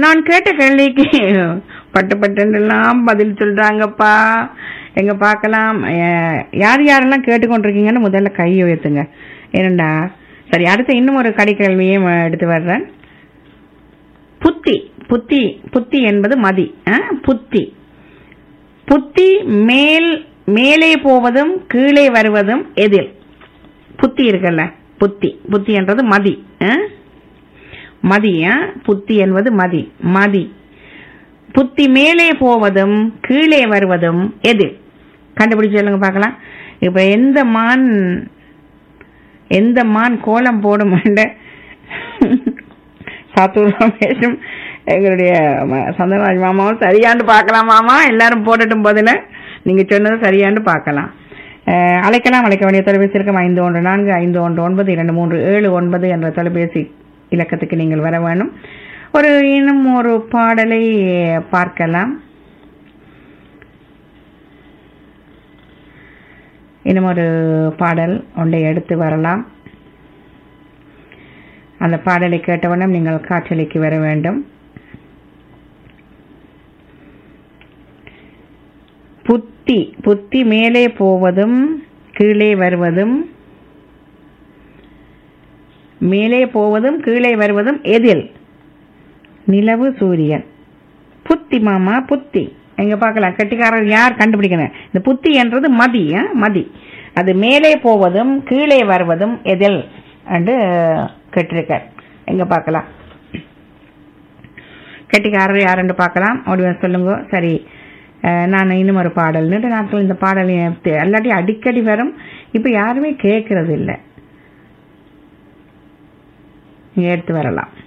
நான் கேட்ட கேள்விக்கு பட்டு பட்டுலாம் பதில் சொல்றாங்கப்பா எங்க பார்க்கலாம் அஹ், யார் யாரெல்லாம் கேட்டுக்கொண்டிருக்கீங்கன்னு முதல்ல கை உயர்த்துங்க ஏனண்டா சரி அடுத்து இன்னும் ஒரு கடிக்கல்வியும் எடுத்து வர்றேன் புத்தி புத்தி புத்தி என்பது மதி அஹ், புத்தி புத்தி மேல் மேலே போவதும் கீழே வருவதும் எதில் புத்தி இருக்குல்ல புத்தி புத்தி என்றது மதி அஹ்? மதி அஹ்? புத்தி என்பது மதி மதி புத்தி மேலே போவதும் கீழே வருவதும் எது கண்டுபிடிச்சு சொல்லுங்க பார்க்கலாம் இப்ப எந்த மான் எந்த மான் கோலம் போடும் சாத்தூர் ரமேஷும் எங்களுடைய ம- சந்தனராஜ் மாமாவும் சரியாண்டு பார்க்கலாம் மாமா எல்லாரும் போடட்டும் பதில நீங்க சொன்னது சரியாண்டு பார்க்கலாம் அஹ், அழைக்கலாம் அழைக்க வேண்டிய தொலைபேசி இருக்கும் ஐந்து ஒன்று நான்கு ஐந்து ஒன்று ஒன்பது இரண்டு மூன்று ஏழு ஒன்பது என்ற தொலைபேசி இலக்கத்துக்கு நீங்கள் வர வேணும் ஒரு இன்னும் ஒரு பாடலை பார்க்கலாம் இன்னும் ஒரு பாடல் ஒன்றை எடுத்து வரலாம் அந்த பாடலை கேட்டவண்ணம் நீங்கள் காற்றலைக்கு வர வேண்டும் புத்தி புத்தி மேலே போவதும் கீழே வருவதும் மேலே போவதும் கீழே வருவதும் எதில் நிலவு சூரியன் புத்தி மாமா புத்தி எங்க பார்க்கலாம் கட்டிக்காரர் யார் கண்டுபிடிக்கணும் இந்த புத்தி என்றது மதி ஆ? மதி அது மேலே போவதும் கீழே வருவதும் எதில் என்று கேட்டிருக்கார் எங்க பார்க்கலாம் கெட்டிக்காரர் யாருன்னு பார்க்கலாம் ஓடி வந்து சொல்லுங்க சரி அஹ், நான் இன்னும் ஒரு பாடல் நீண்ட நாட்கள் இந்த பாடல் எனக்கு எல்லாட்டி அடிக்கடி வரும் இப்ப யாருமே கேட்கறது இல்லை நீங்க எடுத்து வரலாம்